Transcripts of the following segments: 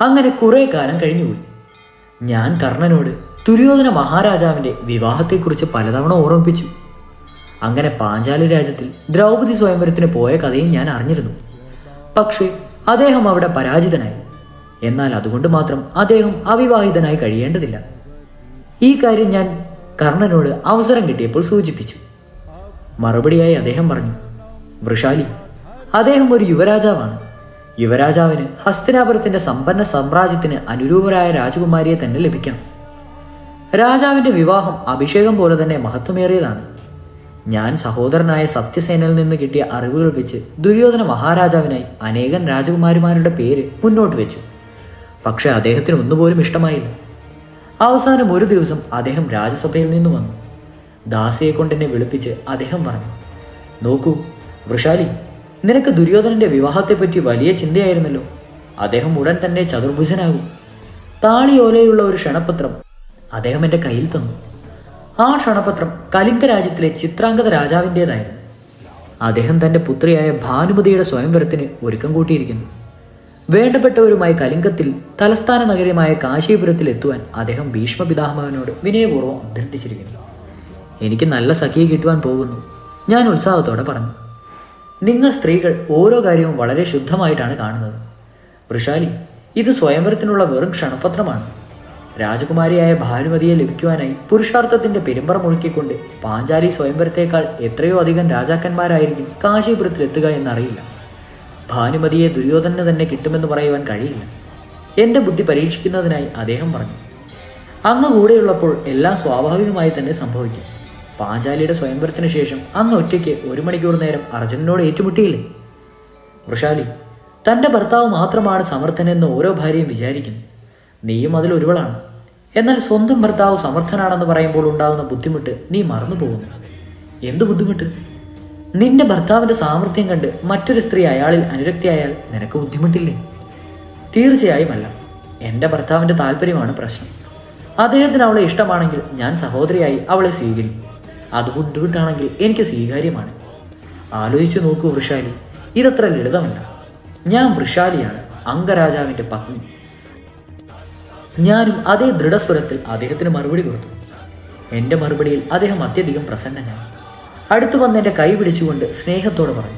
അങ്ങനെ കുറെ കാലം കഴിഞ്ഞുപോയി ഞാൻ കർണനോട് ദുര്യോധന മഹാരാജാവിന്റെ വിവാഹത്തെക്കുറിച്ച് പലതവണ ഓർമ്മിപ്പിച്ചു അങ്ങനെ പാഞ്ചാലി രാജ്യത്തിൽ ദ്രൗപദി സ്വയംവരത്തിന് പോയ കഥയും ഞാൻ അറിഞ്ഞിരുന്നു പക്ഷേ അദ്ദേഹം അവിടെ പരാജിതനായി എന്നാൽ അതുകൊണ്ട് മാത്രം അദ്ദേഹം അവിവാഹിതനായി കഴിയേണ്ടതില്ല ഈ കാര്യം ഞാൻ കർണനോട് അവസരം കിട്ടിയപ്പോൾ സൂചിപ്പിച്ചു മറുപടിയായി അദ്ദേഹം പറഞ്ഞു വൃഷാലി അദ്ദേഹം ഒരു യുവരാജാവാണ് യുവരാജാവിന് ഹസ്തിനാപുരത്തിന്റെ സമ്പന്ന സാമ്രാജ്യത്തിന് അനുരൂപരായ രാജകുമാരിയെ തന്നെ ലഭിക്കണം രാജാവിന്റെ വിവാഹം അഭിഷേകം പോലെ തന്നെ മഹത്വമേറിയതാണ് ഞാൻ സഹോദരനായ സത്യസേനയിൽ നിന്ന് കിട്ടിയ അറിവുകൾ വെച്ച് ദുര്യോധന മഹാരാജാവിനായി അനേകം രാജകുമാരിമാരുടെ പേര് മുന്നോട്ട് വെച്ചു പക്ഷെ അദ്ദേഹത്തിന് ഒന്നുപോലും ഇഷ്ടമായില്ല അവസാനം ഒരു ദിവസം അദ്ദേഹം രാജസഭയിൽ നിന്ന് വന്നു ദാസിയെ കൊണ്ട് എന്നെ വിളിപ്പിച്ച് അദ്ദേഹം പറഞ്ഞു നോക്കൂ വൃഷാലി നിനക്ക് ദുര്യോധനന്റെ വിവാഹത്തെപ്പറ്റി വലിയ ചിന്തയായിരുന്നല്ലോ അദ്ദേഹം ഉടൻ തന്നെ ചതുർഭുജനാകും താളിയോലയുള്ള ഒരു ക്ഷണപത്രം അദ്ദേഹം എൻ്റെ കയ്യിൽ തന്നു ആ ക്ഷണപത്രം കലിംഗ രാജ്യത്തിലെ ചിത്രാംഗത രാജാവിൻ്റെതായിരുന്നു അദ്ദേഹം തൻ്റെ പുത്രിയായ ഭാനുമതിയുടെ സ്വയംവരത്തിന് ഒരുക്കം കൂട്ടിയിരിക്കുന്നു വേണ്ടപ്പെട്ടവരുമായി കലിംഗത്തിൽ തലസ്ഥാന നഗരമായ കാശീപുരത്തിൽ എത്തുവാൻ അദ്ദേഹം ഭീഷ്മ പിതാമഹനോട് വിനയപൂർവ്വം അഭ്യർത്ഥിച്ചിരിക്കുന്നു എനിക്ക് നല്ല സഖിയെ കിട്ടുവാൻ പോകുന്നു ഞാൻ ഉത്സാഹത്തോടെ പറഞ്ഞു നിങ്ങൾ സ്ത്രീകൾ ഓരോ കാര്യവും വളരെ ശുദ്ധമായിട്ടാണ് കാണുന്നത് വൃഷാലി ഇത് സ്വയംവരത്തിനുള്ള വെറും ക്ഷണപത്രമാണ് രാജകുമാരിയായ ഭാനുമതിയെ ലഭിക്കുവാനായി പുരുഷാർത്ഥത്തിന്റെ പെരുമ്പറ മുഴുക്കിക്കൊണ്ട് പാഞ്ചാലി സ്വയംവരത്തേക്കാൾ എത്രയോ അധികം രാജാക്കന്മാരായിരിക്കും കാശീപുരത്തിൽ എത്തുക എന്നറിയില്ല ഭാനുമതിയെ ദുര്യോധനന് തന്നെ കിട്ടുമെന്ന് പറയുവാൻ കഴിയില്ല എൻ്റെ ബുദ്ധി പരീക്ഷിക്കുന്നതിനായി അദ്ദേഹം പറഞ്ഞു അങ്ങ് കൂടെയുള്ളപ്പോൾ എല്ലാം സ്വാഭാവികമായി തന്നെ സംഭവിക്കും പാഞ്ചാലിയുടെ സ്വയംവരത്തിന് ശേഷം അങ്ങ് ഒറ്റയ്ക്ക് ഒരു മണിക്കൂർ നേരം അർജുനനോട് ഏറ്റുമുട്ടിയില്ലേ വൃഷാലി തൻ്റെ ഭർത്താവ് മാത്രമാണ് സമർത്ഥനെന്ന് ഓരോ ഭാര്യയും വിചാരിക്കുന്നു നീയും അതിൽ ഒരുവളാണ് എന്നാൽ സ്വന്തം ഭർത്താവ് സമർത്ഥനാണെന്ന് പറയുമ്പോൾ ഉണ്ടാകുന്ന ബുദ്ധിമുട്ട് നീ മറന്നു പോകുന്നു എന്ത് ബുദ്ധിമുട്ട് നിന്റെ ഭർത്താവിന്റെ സാമർഥ്യം കണ്ട് മറ്റൊരു സ്ത്രീ അയാളിൽ അനുരക്തിയായാൽ നിനക്ക് ബുദ്ധിമുട്ടില്ലേ തീർച്ചയായും അല്ല എൻ്റെ ഭർത്താവിന്റെ താല്പര്യമാണ് പ്രശ്നം അദ്ദേഹത്തിന് അവളെ ഇഷ്ടമാണെങ്കിൽ ഞാൻ സഹോദരിയായി അവളെ സ്വീകരിക്കും അത് ബുദ്ധിമുട്ടാണെങ്കിൽ എനിക്ക് സ്വീകാര്യമാണ് ആലോചിച്ചു നോക്കൂ വൃഷാലി ഇതത്ര ലളിതമല്ല ഞാൻ വൃഷാലിയാണ് അംഗരാജാവിന്റെ പത്നി ഞാനും അതേ ദൃഢസ്വരത്തിൽ അദ്ദേഹത്തിന് മറുപടി കൊടുത്തു എൻ്റെ മറുപടിയിൽ അദ്ദേഹം അത്യധികം പ്രസന്നനായി അടുത്തു വന്ന് എൻ്റെ കൈ പിടിച്ചുകൊണ്ട് സ്നേഹത്തോടെ പറഞ്ഞു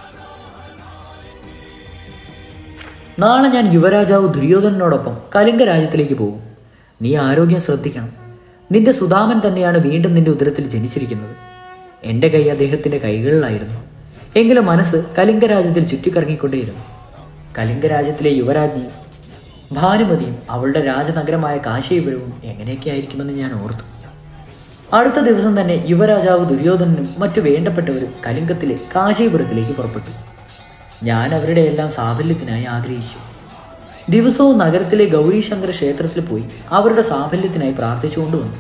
നാളെ ഞാൻ യുവരാജാവ് ദുര്യോധനോടൊപ്പം കലിംഗ രാജ്യത്തിലേക്ക് പോകും നീ ആരോഗ്യം ശ്രദ്ധിക്കണം നിന്റെ സുധാമൻ തന്നെയാണ് വീണ്ടും നിന്റെ ഉദരത്തിൽ ജനിച്ചിരിക്കുന്നത് എൻ്റെ കൈ അദ്ദേഹത്തിൻ്റെ കൈകളിലായിരുന്നു എങ്കിലും മനസ്സ് കലിംഗ രാജ്യത്തിൽ ചുറ്റിക്കറങ്ങിക്കൊണ്ടേയിരുന്നു കലിംഗ രാജ്യത്തിലെ യുവരാജ്ഞി ഭാനുമതിയും അവളുടെ രാജനഗരമായ കാശീപുരവും എങ്ങനെയൊക്കെ ആയിരിക്കുമെന്ന് ഞാൻ ഓർത്തു അടുത്ത ദിവസം തന്നെ യുവരാജാവ് ദുര്യോധനനും മറ്റു വേണ്ടപ്പെട്ടവരും കലിംഗത്തിലെ കാശീപുരത്തിലേക്ക് പുറപ്പെട്ടു ഞാൻ അവരുടെ എല്ലാം സാഫല്യത്തിനായി ആഗ്രഹിച്ചു ദിവസവും നഗരത്തിലെ ഗൗരീശങ്കര ക്ഷേത്രത്തിൽ പോയി അവരുടെ സാഫല്യത്തിനായി പ്രാർത്ഥിച്ചുകൊണ്ട് വന്നു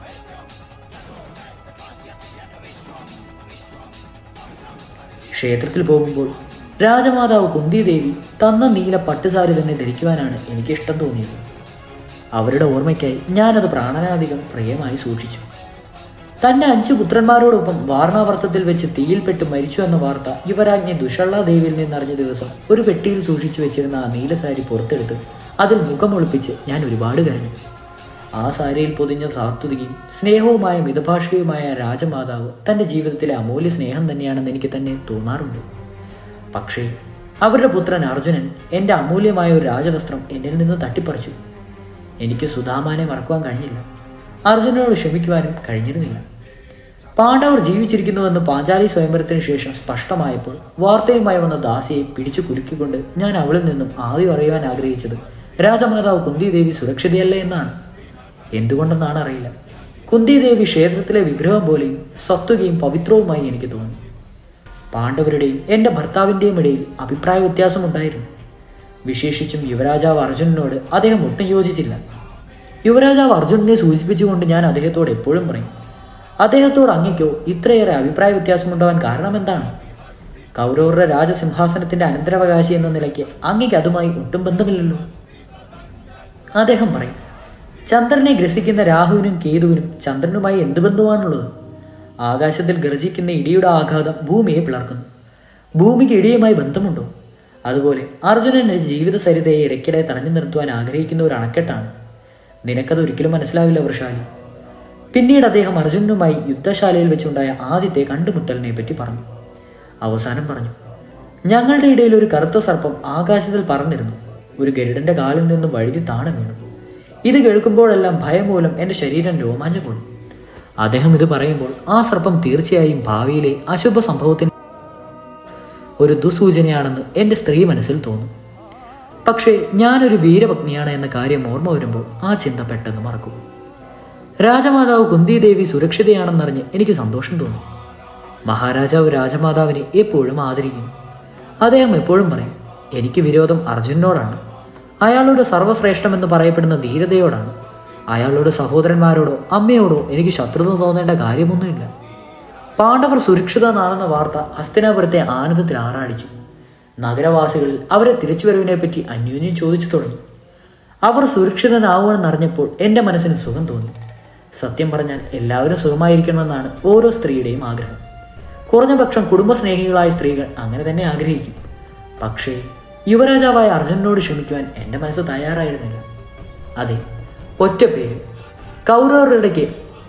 ക്ഷേത്രത്തിൽ പോകുമ്പോൾ രാജമാതാവ് കുന്തിദേവി തന്ന നീല പട്ടുസാരി തന്നെ ധരിക്കുവാനാണ് എനിക്ക് ഇഷ്ടം തോന്നിയത് അവരുടെ ഓർമ്മയ്ക്കായി ഞാനത് പ്രാണനാധികം പ്രിയമായി സൂക്ഷിച്ചു തന്റെ അഞ്ചു പുത്രന്മാരോടൊപ്പം വാർണാവർത്തത്തിൽ വെച്ച് തീയിൽപ്പെട്ട് മരിച്ചു എന്ന വാർത്ത യുവരാജ്ഞി ദുഷള്ള ദേവിയിൽ നിന്നറിഞ്ഞ ദിവസം ഒരു പെട്ടിയിൽ സൂക്ഷിച്ചു വെച്ചിരുന്ന ആ നീലസാരി പുറത്തെടുത്ത് അതിൽ മുഖമൊളിപ്പിച്ച് ഞാൻ ഒരുപാട് കരഞ്ഞു ആ സാരിയിൽ പൊതിഞ്ഞ സാത്വികയും സ്നേഹവുമായ മിതഭാഷികയുമായ രാജമാതാവ് തൻ്റെ ജീവിതത്തിലെ അമൂല്യ സ്നേഹം തന്നെയാണെന്ന് എനിക്ക് തന്നെ തോന്നാറുണ്ട് പക്ഷേ അവരുടെ പുത്രൻ അർജുനൻ എൻ്റെ അമൂല്യമായ ഒരു രാജവസ്ത്രം എന്നിൽ നിന്ന് തട്ടിപ്പറിച്ചു എനിക്ക് സുധാമാനെ മറക്കുവാൻ കഴിഞ്ഞില്ല അർജുനനോട് ക്ഷമിക്കുവാനും കഴിഞ്ഞിരുന്നില്ല പാണ്ഡവർ ജീവിച്ചിരിക്കുന്നുവെന്ന് പാഞ്ചാലി സ്വയംവരത്തിന് ശേഷം സ്പഷ്ടമായപ്പോൾ വാർത്തയുമായി വന്ന ദാസിയെ പിടിച്ചു കുലുക്കിക്കൊണ്ട് ഞാൻ അവളിൽ നിന്നും ആദ്യം അറിയുവാൻ ആഗ്രഹിച്ചത് രാജമാതാവ് കുന്തിദേവി സുരക്ഷിതയല്ലേ എന്നാണ് എന്തുകൊണ്ടെന്നാണ് അറിയില്ല കുന്തിദേവി ക്ഷേത്രത്തിലെ വിഗ്രഹം പോലെയും സ്വത്വകയും പവിത്രവുമായി എനിക്ക് തോന്നി പാണ്ഡവരുടെയും എൻ്റെ ഭർത്താവിൻ്റെയും ഇടയിൽ അഭിപ്രായ വ്യത്യാസമുണ്ടായിരുന്നു വിശേഷിച്ചും യുവരാജാവ് അർജുനനോട് അദ്ദേഹം ഒട്ടും യോജിച്ചില്ല യുവരാജാവ് അർജുനനെ സൂചിപ്പിച്ചുകൊണ്ട് ഞാൻ അദ്ദേഹത്തോട് എപ്പോഴും പറയും അദ്ദേഹത്തോട് അങ്ങയ്ക്കോ ഇത്രയേറെ അഭിപ്രായ വ്യത്യാസമുണ്ടാവാൻ കാരണം എന്താണ് കൗരവരുടെ രാജസിംഹാസനത്തിന്റെ അനന്തരാവകാശി എന്ന നിലയ്ക്ക് അങ്ങയ്ക്ക് അതുമായി ഒട്ടും ബന്ധമില്ലല്ലോ അദ്ദേഹം പറയും ചന്ദ്രനെ ഗ്രസിക്കുന്ന രാഹുവിനും കേതുവിനും ചന്ദ്രനുമായി എന്ത് ബന്ധമാണുള്ളത് ആകാശത്തിൽ ഗർജിക്കുന്ന ഇടിയുടെ ആഘാതം ഭൂമിയെ പിളർക്കുന്നു ഭൂമിക്ക് ഇടിയുമായി ബന്ധമുണ്ടോ അതുപോലെ അർജുനന്റെ ജീവിത സരിതയെ ഇടയ്ക്കിടെ തടഞ്ഞു നിർത്തുവാൻ ആഗ്രഹിക്കുന്ന ഒരു അണക്കെട്ടാണ് നിനക്കത് ഒരിക്കലും മനസ്സിലാവില്ല വൃഷാലി പിന്നീട് അദ്ദേഹം അർജുനനുമായി യുദ്ധശാലയിൽ വെച്ചുണ്ടായ ആദ്യത്തെ കണ്ടുമുട്ടലിനെ പറ്റി പറഞ്ഞു അവസാനം പറഞ്ഞു ഞങ്ങളുടെ ഇടയിൽ ഒരു കറുത്ത സർപ്പം ആകാശത്തിൽ പറന്നിരുന്നു ഒരു ഗരുഡന്റെ കാലിൽ നിന്നും വഴുതി താണു വീണു ഇത് കേൾക്കുമ്പോഴെല്ലാം ഭയം മൂലം എൻ്റെ ശരീരം രോമാഞ്ചം കൊള്ളും അദ്ദേഹം ഇത് പറയുമ്പോൾ ആ സർപ്പം തീർച്ചയായും ഭാവിയിലെ അശുഭ സംഭവത്തിന് ഒരു ദുസൂചനയാണെന്ന് എൻ്റെ സ്ത്രീ മനസ്സിൽ തോന്നും പക്ഷേ ഞാനൊരു വീരപത്നിയാണ് എന്ന കാര്യം ഓർമ്മ വരുമ്പോൾ ആ ചിന്ത പെട്ടെന്ന് മറക്കും രാജമാതാവ് കുന്തിദേവി സുരക്ഷിതയാണെന്നറിഞ്ഞ് എനിക്ക് സന്തോഷം തോന്നി മഹാരാജാവ് രാജമാതാവിനെ എപ്പോഴും ആദരിക്കുന്നു അദ്ദേഹം എപ്പോഴും പറയും എനിക്ക് വിരോധം അർജുനോടാണ് അയാളുടെ സർവ്വശ്രേഷ്ഠമെന്ന് പറയപ്പെടുന്ന ധീരതയോടാണ് അയാളുടെ സഹോദരന്മാരോടോ അമ്മയോടോ എനിക്ക് ശത്രുത തോന്നേണ്ട കാര്യമൊന്നുമില്ല പാണ്ഡവർ സുരക്ഷിതനാണെന്ന വാർത്ത ഹസ്തിനാപുരത്തെ ആനന്ദത്തിൽ ആറാടിച്ചു നഗരവാസികളിൽ അവരെ തിരിച്ചുവരവിനെപ്പറ്റി അന്യോന്യം ചോദിച്ചു തുടങ്ങി അവർ സുരക്ഷിതനാവുമെന്നറിഞ്ഞപ്പോൾ എൻ്റെ മനസ്സിന് സുഖം തോന്നി സത്യം പറഞ്ഞാൽ എല്ലാവരും സുഖമായിരിക്കണമെന്നാണ് ഓരോ സ്ത്രീയുടെയും ആഗ്രഹം കുറഞ്ഞ പക്ഷം കുടുംബസ്നേഹികളായ സ്ത്രീകൾ അങ്ങനെ തന്നെ ആഗ്രഹിക്കും പക്ഷേ യുവരാജാവായ അർജുനനോട് ക്ഷമിക്കുവാൻ എൻ്റെ മനസ്സ് തയ്യാറായിരുന്നില്ല അതെ ഒറ്റ പേര് കൗരവരുടെക്ക്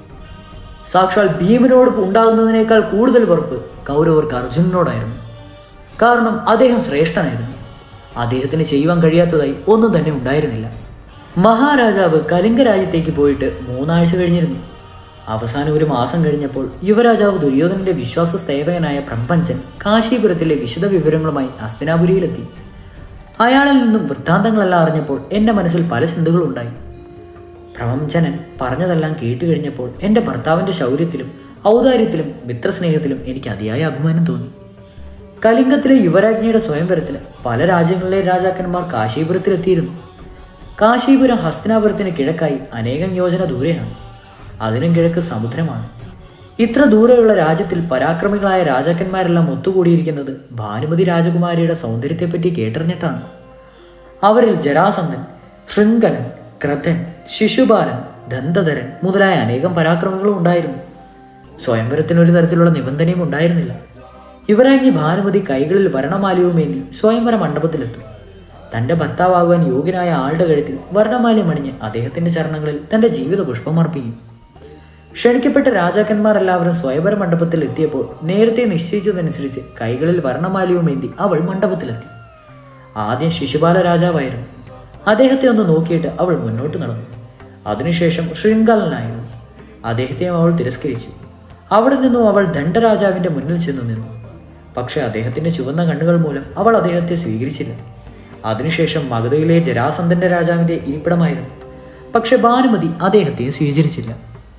സാക്ഷാൽ ഭീമനോട് ഉണ്ടാകുന്നതിനേക്കാൾ കൂടുതൽ വെറുപ്പ് കൗരവർക്ക് അർജുനനോടായിരുന്നു കാരണം അദ്ദേഹം ശ്രേഷ്ഠനായിരുന്നു അദ്ദേഹത്തിന് ചെയ്യുവാൻ കഴിയാത്തതായി ഒന്നും തന്നെ ഉണ്ടായിരുന്നില്ല മഹാരാജാവ് കലിംഗ രാജ്യത്തേക്ക് പോയിട്ട് മൂന്നാഴ്ച കഴിഞ്ഞിരുന്നു അവസാനം ഒരു മാസം കഴിഞ്ഞപ്പോൾ യുവരാജാവ് ദുര്യോധനന്റെ വിശ്വാസ സേവകനായ പ്രപഞ്ചൻ കാശീപുരത്തിലെ വിശദ വിവരങ്ങളുമായി അസ്തിനാപുരിയിലെത്തി അയാളിൽ നിന്നും വൃത്താന്തങ്ങളെല്ലാം അറിഞ്ഞപ്പോൾ എൻ്റെ മനസ്സിൽ പല ചിന്തകളുണ്ടായി പ്രപഞ്ചനൻ പറഞ്ഞതെല്ലാം കേട്ട് കഴിഞ്ഞപ്പോൾ എൻ്റെ ഭർത്താവിൻ്റെ ശൗര്യത്തിലും ഔദാര്യത്തിലും മിത്രസ്നേഹത്തിലും എനിക്ക് അതിയായ അഭിമാനം തോന്നി കലിംഗത്തിലെ യുവരാജ്ഞിയുടെ സ്വയംവരത്തിൽ പല രാജ്യങ്ങളിലെ രാജാക്കന്മാർ കാശീപുരത്തിലെത്തിയിരുന്നു കാശീപുരം ഹസ്തിനാപുരത്തിന് കിഴക്കായി അനേകം യോജന ദൂരെയാണ് അതിനും കിഴക്ക് സമുദ്രമാണ് ഇത്ര ദൂരെയുള്ള രാജ്യത്തിൽ പരാക്രമികളായ രാജാക്കന്മാരെല്ലാം ഒത്തുകൂടിയിരിക്കുന്നത് ഭാനുമതി രാജകുമാരിയുടെ സൗന്ദര്യത്തെപ്പറ്റി കേട്ടറിഞ്ഞിട്ടാണ് അവരിൽ ജരാസന്ധൻ ശൃംഖലൻ ക്രഥൻ ശിശുപാലൻ ദന്തധരൻ മുതലായ അനേകം പരാക്രമികളും ഉണ്ടായിരുന്നു സ്വയംവരത്തിന് ഒരു തരത്തിലുള്ള നിബന്ധനയും ഉണ്ടായിരുന്നില്ല യുവരാജ്ഞി ഭാനുമതി കൈകളിൽ വർണ്ണമാലയുമേന്തി സ്വയംവര മണ്ഡപത്തിലെത്തും തന്റെ ഭർത്താവാകുവാൻ യോഗ്യനായ ആളുടെ കഴുത്തിൽ വർണ്ണമാല്യം അണിഞ്ഞ് അദ്ദേഹത്തിന്റെ ചരണങ്ങളിൽ തന്റെ ജീവിത പുഷ്പം അർപ്പിക്കും ക്ഷണിക്കപ്പെട്ട രാജാക്കന്മാർ എല്ലാവരും സ്വയംവര മണ്ഡപത്തിൽ എത്തിയപ്പോൾ നേരത്തെ നിശ്ചയിച്ചതനുസരിച്ച് കൈകളിൽ വർണ്ണമാലയുമേന്തി അവൾ മണ്ഡപത്തിലെത്തി ആദ്യം ശിശുപാല രാജാവായിരുന്നു അദ്ദേഹത്തെ ഒന്ന് നോക്കിയിട്ട് അവൾ മുന്നോട്ട് നടന്നു അതിനുശേഷം ശൃംഖലനായിരുന്നു അദ്ദേഹത്തെയും അവൾ തിരസ്കരിച്ചു അവിടെ നിന്നും അവൾ ദണ്ഡരാജാവിന്റെ മുന്നിൽ ചെന്നു നിന്നു പക്ഷെ അദ്ദേഹത്തിന്റെ ചുവന്ന കണ്ണുകൾ മൂലം അവൾ അദ്ദേഹത്തെ സ്വീകരിച്ചില്ല അതിനുശേഷം മഗധയിലെ ജരാസന്ധന്റെ രാജാവിന്റെ ഇരിപ്പിടമായിരുന്നു പക്ഷെ ഭാനുമതി അദ്ദേഹത്തെ സ്വീകരിച്ചില്ല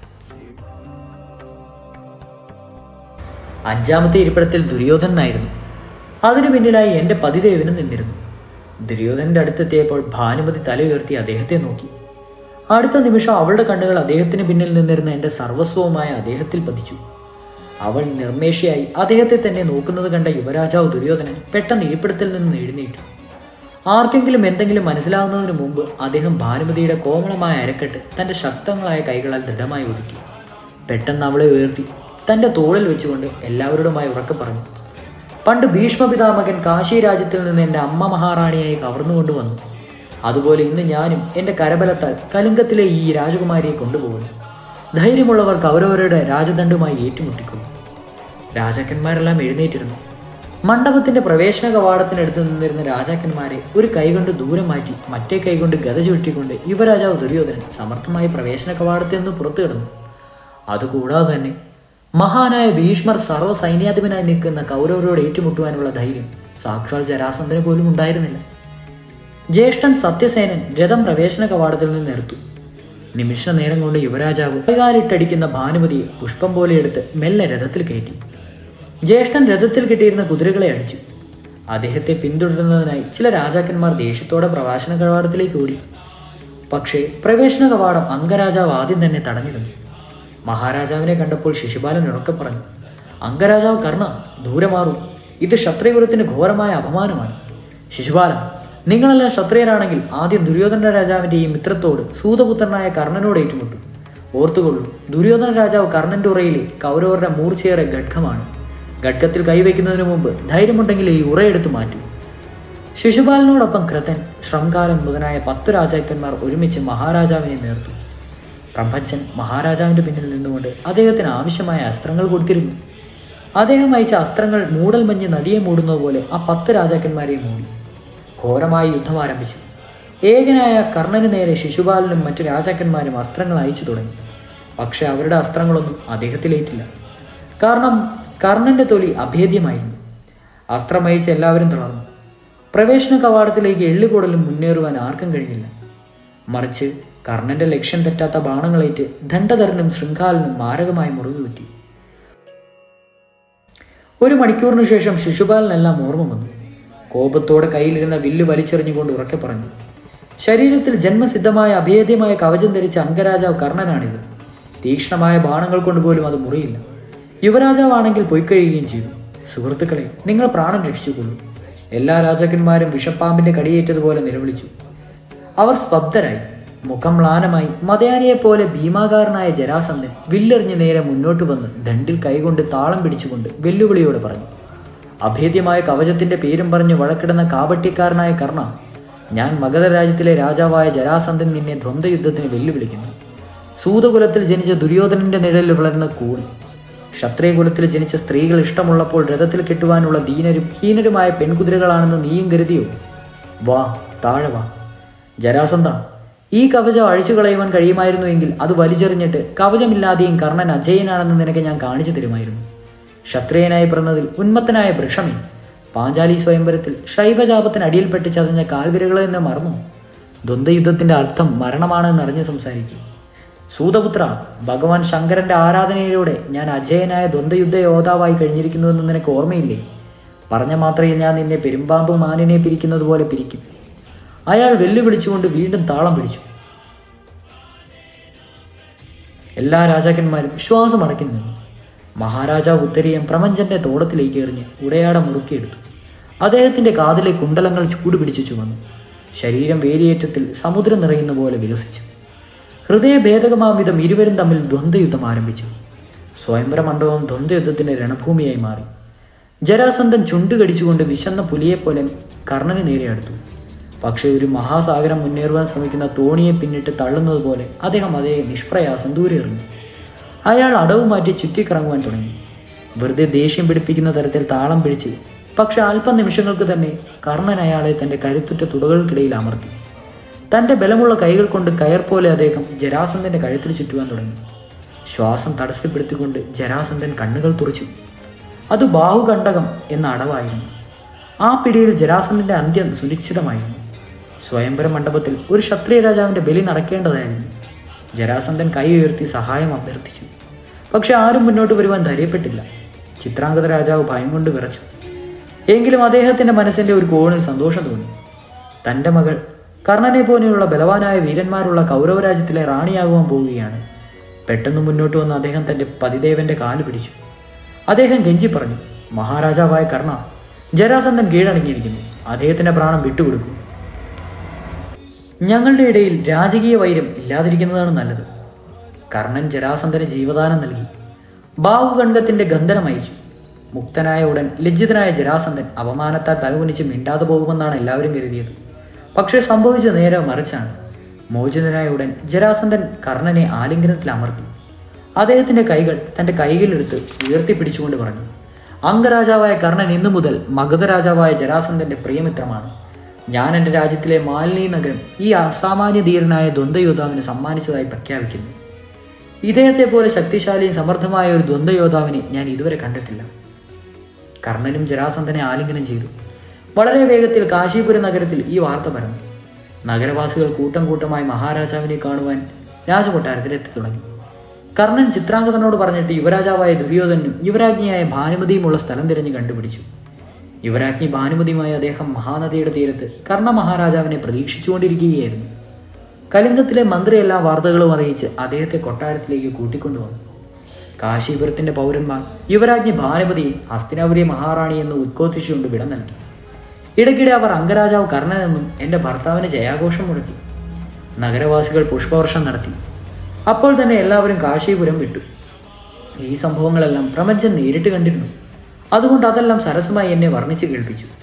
അഞ്ചാമത്തെ ഇരിപ്പിടത്തിൽ ദുര്യോധനായിരുന്നു അതിനു പിന്നിലായി എൻ്റെ പതിദേവനും നിന്നിരുന്നു ദുര്യോധനന്റെ അടുത്തെത്തിയപ്പോൾ ഭാനുമതി തലയുയർത്തി അദ്ദേഹത്തെ നോക്കി അടുത്ത നിമിഷം അവളുടെ കണ്ണുകൾ അദ്ദേഹത്തിന് പിന്നിൽ നിന്നിരുന്ന എൻ്റെ സർവസ്വവുമായ അദ്ദേഹത്തിൽ പതിച്ചു അവൾ നിർമ്മേഷയായി അദ്ദേഹത്തെ തന്നെ നോക്കുന്നത് കണ്ട യുവരാജാവ് ദുര്യോധനൻ പെട്ടെന്ന് ഇരിപ്പിടത്തിൽ നിന്ന് എഴുന്നേറ്റു ആർക്കെങ്കിലും എന്തെങ്കിലും മനസ്സിലാവുന്നതിന് മുമ്പ് അദ്ദേഹം ഭാനുമതിയുടെ കോമളമായ അരക്കെട്ട് തൻ്റെ ശക്തങ്ങളായ കൈകളാൽ ദൃഢമായി ഒതുക്കി പെട്ടെന്ന് അവളെ ഉയർത്തി തൻ്റെ തോളിൽ വെച്ചുകൊണ്ട് എല്ലാവരോടുമായി ഉറക്കെ പറഞ്ഞു പണ്ട് ഭീഷ്മപിതാമകൻ കാശി രാജ്യത്തിൽ നിന്ന് എൻ്റെ അമ്മ മഹാറാണിയായി കവർന്നുകൊണ്ടുവന്നു അതുപോലെ ഇന്ന് ഞാനും എൻ്റെ കരബലത്താൽ കലിംഗത്തിലെ ഈ രാജകുമാരിയെ കൊണ്ടുപോകുന്നു ധൈര്യമുള്ളവർ കൗരവരുടെ രാജദണ്ഡുമായി ഏറ്റുമുട്ടിക്കുന്നു രാജാക്കന്മാരെല്ലാം എഴുന്നേറ്റിരുന്നു മണ്ഡപത്തിന്റെ പ്രവേശന കവാടത്തിനടുത്ത് നിന്നിരുന്ന രാജാക്കന്മാരെ ഒരു കൈകൊണ്ട് ദൂരം മാറ്റി മറ്റേ കൈകൊണ്ട് ഗത ചുരുട്ടിക്കൊണ്ട് യുവരാജാവ് ദുര്യോധനൻ സമർത്ഥമായി പ്രവേശന കവാടത്തിൽ നിന്ന് പുറത്തു കിടന്നു അതുകൂടാതെ തന്നെ മഹാനായ ഭീഷ്മർ സർവ്വ സൈന്യാധിപനായി നിൽക്കുന്ന കൗരവരോട് ഏറ്റുമുട്ടുവാനുള്ള ധൈര്യം സാക്ഷാൽ ജരാസന്ധന് പോലും ഉണ്ടായിരുന്നില്ല ജ്യേഷ്ഠൻ സത്യസേനൻ രഥം പ്രവേശന കവാടത്തിൽ നിന്ന് നിർത്തു നിമിഷ നേരം കൊണ്ട് യുവരാജാവ് കൈകാലിട്ടടിക്കുന്ന ഭാനുമതിയെ പുഷ്പം പോലെ എടുത്ത് മെല്ലെ രഥത്തിൽ കയറ്റി ജ്യേഷ്ഠൻ രഥത്തിൽ കെട്ടിയിരുന്ന കുതിരകളെ അടിച്ചു അദ്ദേഹത്തെ പിന്തുടരുന്നതിനായി ചില രാജാക്കന്മാർ ദേഷ്യത്തോടെ പ്രവാസന കവാടത്തിലേക്ക് ഓടി പക്ഷേ പ്രവേശന കവാടം അംഗരാജാവ് ആദ്യം തന്നെ തടഞ്ഞിരുന്നു മഹാരാജാവിനെ കണ്ടപ്പോൾ ശിശുപാലൻ ഉറക്കെ പറഞ്ഞു അംഗരാജാവ് കർണ ദൂരെ മാറൂ ഇത് ക്ഷത്രിയകുലത്തിന് ഘോരമായ അപമാനമാണ് ശിശുപാലൻ നിങ്ങളെല്ലാം ക്ഷത്രിയരാണെങ്കിൽ ആദ്യം ദുര്യോധന രാജാവിന്റെ ഈ മിത്രത്തോട് സൂതപുത്രനായ കർണനോട് ഏറ്റുമുട്ടു ഓർത്തുകൊള്ളൂ ദുര്യോധന രാജാവ് കർണന്റെ ഉറയിലെ കൗരവരുടെ മൂർച്ചയേറെ ഖഡ്ഗമാണ് ഖഡ്ഗത്തിൽ കൈവയ്ക്കുന്നതിന് മുമ്പ് ധൈര്യമുണ്ടെങ്കിൽ ഈ ഉറയെടുത്ത് മാറ്റൂ ശിശുപാലനോടൊപ്പം കൃതൻ ശ്രംകാരൻ മുതലായ പത്ത് രാജാക്കന്മാർ ഒരുമിച്ച് മഹാരാജാവിനെ നേർത്തു പ്രപഞ്ചൻ മഹാരാജാവിന്റെ പിന്നിൽ നിന്നുകൊണ്ട് അദ്ദേഹത്തിന് ആവശ്യമായ അസ്ത്രങ്ങൾ കൊടുത്തിരുന്നു അദ്ദേഹം അയച്ച അസ്ത്രങ്ങൾ മൂടൽമഞ്ഞ് നദിയെ മൂടുന്നത് പോലെ ആ പത്ത് രാജാക്കന്മാരെ മൂടി ഘോരമായ യുദ്ധം ആരംഭിച്ചു ഏകനായ കർണന് നേരെ ശിശുപാലനും മറ്റു രാജാക്കന്മാരും അസ്ത്രങ്ങൾ അയച്ചു തുടങ്ങി പക്ഷെ അവരുടെ അസ്ത്രങ്ങളൊന്നും അദ്ദേഹത്തിലേറ്റില്ല കാരണം കർണന്റെ തൊലി അഭേദ്യമായിരുന്നു അസ്ത്രമയച്ച് എല്ലാവരും തളർന്നു പ്രവേശന കവാടത്തിലേക്ക് എള്ളിപൊടലും മുന്നേറുവാൻ ആർക്കും കഴിഞ്ഞില്ല മറിച്ച് കർണന്റെ ലക്ഷ്യം തെറ്റാത്ത ബാണങ്ങളേറ്റ് ദണ്ഡധരനും ശൃംഖാലനും മാരകമായ മുറിവ് പറ്റി ഒരു മണിക്കൂറിനു ശേഷം ശിശുപാലനെല്ലാം ഓർമ്മ വന്നു കോപത്തോടെ കയ്യിലിരുന്ന വില്ല് വലിച്ചെറിഞ്ഞുകൊണ്ട് ഉറക്കെ പറഞ്ഞു ശരീരത്തിൽ ജന്മസിദ്ധമായ അഭേദ്യമായ കവചം ധരിച്ച അംഗരാജാവ് കർണനാണിത് തീക്ഷ്ണമായ ബാണങ്ങൾ കൊണ്ടുപോലും അത് മുറിയില്ല യുവരാജാവാണെങ്കിൽ പൊയ്ക്കഴിയുകയും ചെയ്തു സുഹൃത്തുക്കളെ നിങ്ങൾ പ്രാണൻ രക്ഷിച്ചുകൊള്ളൂ എല്ലാ രാജാക്കന്മാരും വിഷപ്പാമ്പിന്റെ കടിയേറ്റതുപോലെ നിലവിളിച്ചു അവർ സ്തബ്ധരായി മുഖം മ്ലാനമായി മതയാനിയെ പോലെ ഭീമാകാരനായ ജരാസന്ധൻ വില്ലെറിഞ്ഞ് നേരെ മുന്നോട്ട് വന്ന് ദണ്ടിൽ കൈകൊണ്ട് താളം പിടിച്ചുകൊണ്ട് വെല്ലുവിളിയോട് പറഞ്ഞു അഭേദ്യമായ കവചത്തിന്റെ പേരും പറഞ്ഞ് വഴക്കിടുന്ന കാപട്യക്കാരനായ കർണ ഞാൻ മഗധ രാജ്യത്തിലെ രാജാവായ ജരാസന്ധൻ നിന്നെ ദ്വന്ദ്വയുദ്ധത്തിന് വെല്ലുവിളിക്കുന്നു സൂതകുലത്തിൽ ജനിച്ച ദുര്യോധനന്റെ നിഴലിൽ വളരുന്ന കൂൺ ക്ഷത്രിയകുലത്തിൽ ജനിച്ച സ്ത്രീകൾ ഇഷ്ടമുള്ളപ്പോൾ രഥത്തിൽ കെട്ടുവാനുള്ള ദീനരും ഹീനരുമായ പെൺകുതിരകളാണെന്ന് നീയും കരുതിയോ വാ താഴെ വാ ജരാസന്ധ ഈ കവചം അഴിച്ചു കളയുവാൻ കഴിയുമായിരുന്നുവെങ്കിൽ അത് വലിച്ചെറിഞ്ഞിട്ട് കവചമില്ലാതെയും കർണൻ അജയനാണെന്ന് നിനക്ക് ഞാൻ കാണിച്ചു തരുമായിരുന്നു ക്ഷത്രിയനായി പിറന്നതിൽ ഉന്മത്തനായ വൃഷമേ പാഞ്ചാലി സ്വയംവരത്തിൽ ശൈവജാപത്തിന് അടിയിൽപ്പെട്ട് ചതഞ്ഞ കാൽവിരകളെ എന്ന് മറന്നു ദ്വന്ദ്വയുദ്ധത്തിന്റെ അർത്ഥം മരണമാണെന്ന് അറിഞ്ഞ് സംസാരിക്കും സൂതപുത്ര ഭഗവാൻ ശങ്കരന്റെ ആരാധനയിലൂടെ ഞാൻ അജയനായ ദ്വന്ദ്വയുദ്ധ യോദ്ധാവായി കഴിഞ്ഞിരിക്കുന്നുവെന്ന് നിനക്ക് ഓർമ്മയില്ലേ പറഞ്ഞ മാത്രമേ ഞാൻ നിന്നെ പെരുമ്പാമ്പ് മാനിനെ പിരിക്കുന്നത് പോലെ പിരിക്കും അയാൾ വെല്ലുവിളിച്ചുകൊണ്ട് വീണ്ടും താളം പിടിച്ചു എല്ലാ രാജാക്കന്മാരും ശ്വാസം അടക്കി നിന്നു മഹാരാജാവ് ഉത്തരീയം പ്രപഞ്ചന്റെ തോടത്തിലേക്ക് എറിഞ്ഞ് ഉടയാട മുറുക്കിയെടുത്തു അദ്ദേഹത്തിന്റെ കാതിലെ കുണ്ടലങ്ങൾ ചൂടുപിടിച്ചു ചുമന്നു ശരീരം വേലിയേറ്റത്തിൽ സമുദ്രം നിറയുന്ന പോലെ വികസിച്ചു ഹൃദയഭേദകമാം വിധം ഇരുവരും തമ്മിൽ ദ്വന്ദ്വയുദ്ധം ആരംഭിച്ചു സ്വയംവര മണ്ഡപം ദ്വന്ദ്വയുദ്ധത്തിന്റെ രണഭൂമിയായി മാറി ജരാസന്ധൻ ചുണ്ടുകടിച്ചുകൊണ്ട് വിശന്ന പുലിയെപ്പോലെ കർണന് നേരെ അടുത്തു പക്ഷേ ഒരു മഹാസാഗരം മുന്നേറുവാൻ ശ്രമിക്കുന്ന തോണിയെ പിന്നിട്ട് തള്ളുന്നത് പോലെ അദ്ദേഹം അതേ നിഷ്പ്രയാസം ദൂരെ എറിഞ്ഞു അയാൾ അടവ് മാറ്റി ചുറ്റിക്കറങ്ങുവാൻ തുടങ്ങി വെറുതെ ദേഷ്യം പിടിപ്പിക്കുന്ന തരത്തിൽ താളം പിടിച്ച് പക്ഷെ അല്പം നിമിഷങ്ങൾക്ക് തന്നെ കർണൻ അയാളെ തൻ്റെ കരുത്തുറ്റ തുടകൾക്കിടയിൽ അമർത്തി തൻ്റെ ബലമുള്ള കൈകൾ കൊണ്ട് കയർ പോലെ അദ്ദേഹം ജരാസന്ധൻ്റെ കഴുത്തിൽ ചുറ്റുവാൻ തുടങ്ങി ശ്വാസം തടസ്സപ്പെടുത്തിക്കൊണ്ട് ജരാസന്ധൻ കണ്ണുകൾ തുറച്ചു അത് ബാഹുകണ്ടകം എന്ന അടവായിരുന്നു ആ പിടിയിൽ ജരാസന്ധൻ്റെ അന്ത്യം സുനിശ്ചിതമായിരുന്നു സ്വയംവര മണ്ഡപത്തിൽ ഒരു ക്ഷത്രിയ രാജാവിൻ്റെ ബലി നടക്കേണ്ടതായിരുന്നു ജരാസന്ധൻ കൈ ഉയർത്തി സഹായം അഭ്യർത്ഥിച്ചു പക്ഷെ ആരും മുന്നോട്ട് വരുവാൻ ധൈര്യപ്പെട്ടില്ല ചിത്രാംഗത രാജാവ് ഭയം കൊണ്ട് വിറച്ചു എങ്കിലും അദ്ദേഹത്തിൻ്റെ മനസ്സിൻ്റെ ഒരു കോണിൽ സന്തോഷം തോന്നി തൻ്റെ മകൾ കർണനെ പോലെയുള്ള ബലവാനായ വീരന്മാരുള്ള കൗരവരാജ്യത്തിലെ റാണിയാകുവാൻ പോവുകയാണ് പെട്ടെന്ന് മുന്നോട്ട് വന്ന് അദ്ദേഹം തൻ്റെ പതിദേവന്റെ കാല് പിടിച്ചു അദ്ദേഹം ഗെഞ്ചി പറഞ്ഞു മഹാരാജാവായ കർണ ജരാസന്ധൻ കീഴടങ്ങിയിരിക്കുന്നു അദ്ദേഹത്തിന്റെ പ്രാണം വിട്ടുകൊടുക്കൂ ഞങ്ങളുടെ ഇടയിൽ രാജകീയ വൈരം ഇല്ലാതിരിക്കുന്നതാണ് നല്ലത് കർണൻ ജരാസന്ധന് ജീവദാനം നൽകി ബാഹുഗണ്ഡത്തിന്റെ ഗന്ധനം അയച്ചു മുക്തനായ ഉടൻ ലജ്ജിതനായ ജരാസന്ധൻ അപമാനത്താൽ തലകുനിച്ച് മിണ്ടാതെ പോകുമെന്നാണ് എല്ലാവരും കരുതിയത് പക്ഷേ സംഭവിച്ചത് നേരെ മറിച്ചാണ് മോചിതനായ ഉടൻ ജരാസന്ധൻ കർണനെ ആലിംഗനത്തിൽ അമർത്തി അദ്ദേഹത്തിന്റെ കൈകൾ തന്റെ കൈകളിലെടുത്ത് ഉയർത്തിപ്പിടിച്ചുകൊണ്ട് പറഞ്ഞു അംഗരാജാവായ കർണൻ ഇന്നു മുതൽ മഗധ രാജാവായ ജരാസന്ധന്റെ പ്രിയമിത്രമാണ് ഞാൻ എൻ്റെ രാജ്യത്തിലെ മാലിനി നഗരം ഈ അസാമാന്യ ധീരനായ ദ്വന്ദ്വയോദ്ധാവിന് സമ്മാനിച്ചതായി പ്രഖ്യാപിക്കുന്നു ഇദ്ദേഹത്തെ പോലെ ശക്തിശാലിയും സമർത്ഥമായ ഒരു ദ്വന്ദ്വയോദ്ധാവിനെ ഞാൻ ഇതുവരെ കണ്ടിട്ടില്ല കർണനും ജരാസന്ധനെ ആലിംഗനം ചെയ്തു വളരെ വേഗത്തിൽ കാശീപുര നഗരത്തിൽ ഈ വാർത്ത പരന്നു നഗരവാസികൾ കൂട്ടം കൂട്ടമായി മഹാരാജാവിനെ കാണുവാൻ രാജകൊട്ടാരത്തിൽ എത്തി തുടങ്ങി കർണൻ ചിത്രാംഗതനോട് പറഞ്ഞിട്ട് യുവരാജാവായ ദുര്യോധനും യുവരാജ്ഞിയായ ഭാനുമതിയുമുള്ള സ്ഥലം തിരഞ്ഞ് കണ്ടുപിടിച്ചു യുവരാജ്ഞി ഭാനുമതിയുമായ അദ്ദേഹം മഹാനദിയുടെ തീരത്ത് കർണ മഹാരാജാവിനെ പ്രതീക്ഷിച്ചുകൊണ്ടിരിക്കുകയായിരുന്നു കലിംഗത്തിലെ മന്ത്രി എല്ലാ വാർത്തകളും അറിയിച്ച് അദ്ദേഹത്തെ കൊട്ടാരത്തിലേക്ക് കൂട്ടിക്കൊണ്ടുവന്നു കാശീപുരത്തിന്റെ പൗരന്മാർ യുവരാജ്ഞി ഭാനുമതിയെ ഹസ്തിനാപുരി മഹാറാണി എന്ന് ഉദ്ഘോഷിച്ചുകൊണ്ട് വിട നൽകി ഇടയ്ക്കിടെ അവർ അംഗരാജാവ് കർണനെന്നും എൻ്റെ ഭർത്താവിന് ജയാഘോഷം മുടക്കി നഗരവാസികൾ പുഷ്പവർഷം നടത്തി അപ്പോൾ തന്നെ എല്ലാവരും കാശീപുരം വിട്ടു ഈ സംഭവങ്ങളെല്ലാം പ്രപഞ്ചം നേരിട്ട് കണ്ടിരുന്നു അതുകൊണ്ട് അതെല്ലാം സരസമായി എന്നെ വർണ്ണിച്ച് കേൾപ്പിച്ചു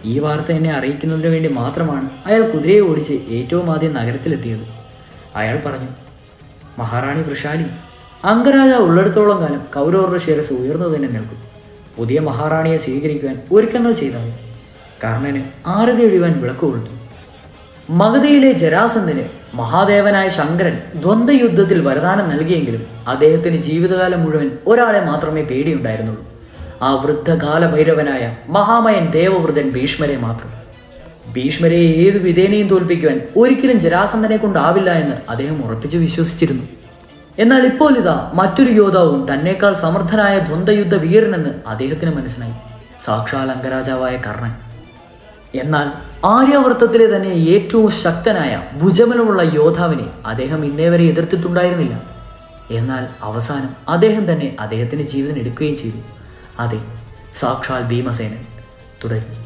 ഈ വാർത്ത എന്നെ അറിയിക്കുന്നതിന് വേണ്ടി മാത്രമാണ് അയാൾ കുതിരയെ ഓടിച്ച് ഏറ്റവും ആദ്യം നഗരത്തിലെത്തിയത് അയാൾ പറഞ്ഞു മഹാറാണി വൃഷാലി അംഗരാജ ഉള്ളിടത്തോളം കാലം കൗരവരുടെ ശിരസ് ഉയർന്നു തന്നെ നിൽക്കും പുതിയ മഹാറാണിയെ സ്വീകരിക്കുവാൻ ഒരുക്കങ്ങൾ ചെയ്താൽ കർണന് ആരതി ഒഴിവാൻ വിളക്ക് കൊളുത്തു മഗധയിലെ ജരാസന്ധന് മഹാദേവനായ ശങ്കരൻ ദ്വന്ദ്വയുദ്ധത്തിൽ വരദാനം നൽകിയെങ്കിലും അദ്ദേഹത്തിന് ജീവിതകാലം മുഴുവൻ ഒരാളെ മാത്രമേ പേടിയുണ്ടായിരുന്നുള്ളൂ ആ വൃദ്ധകാല ഭൈരവനായ മഹാമയൻ ദേവവൃതൻ ഭീഷ്മരെ മാത്രം ഭീഷ്മരെ ഏതു വിധേനയും തോൽപ്പിക്കുവാൻ ഒരിക്കലും ജരാസന്ധനെ കൊണ്ടാവില്ല എന്ന് അദ്ദേഹം ഉറപ്പിച്ചു വിശ്വസിച്ചിരുന്നു എന്നാൽ ഇപ്പോൾ ഇതാ മറ്റൊരു യോദ്ധാവും തന്നേക്കാൾ സമർത്ഥനായ ദ്വന്ദ്വയുദ്ധ വീരനെന്ന് അദ്ദേഹത്തിന് മനസ്സിലായി സാക്ഷാൽ അംഗരാജാവായ കർണൻ എന്നാൽ ആര്യാവർത്തത്തിലെ തന്നെ ഏറ്റവും ശക്തനായ ഭുജബലമുള്ള യോദ്ധാവിനെ അദ്ദേഹം ഇന്നേ വരെ എതിർത്തിട്ടുണ്ടായിരുന്നില്ല എന്നാൽ അവസാനം അദ്ദേഹം തന്നെ അദ്ദേഹത്തിന്റെ ജീവൻ എടുക്കുകയും ചെയ്തു അതെ സാക്ഷാൽ ഭീമസേനൻ തുടങ്ങി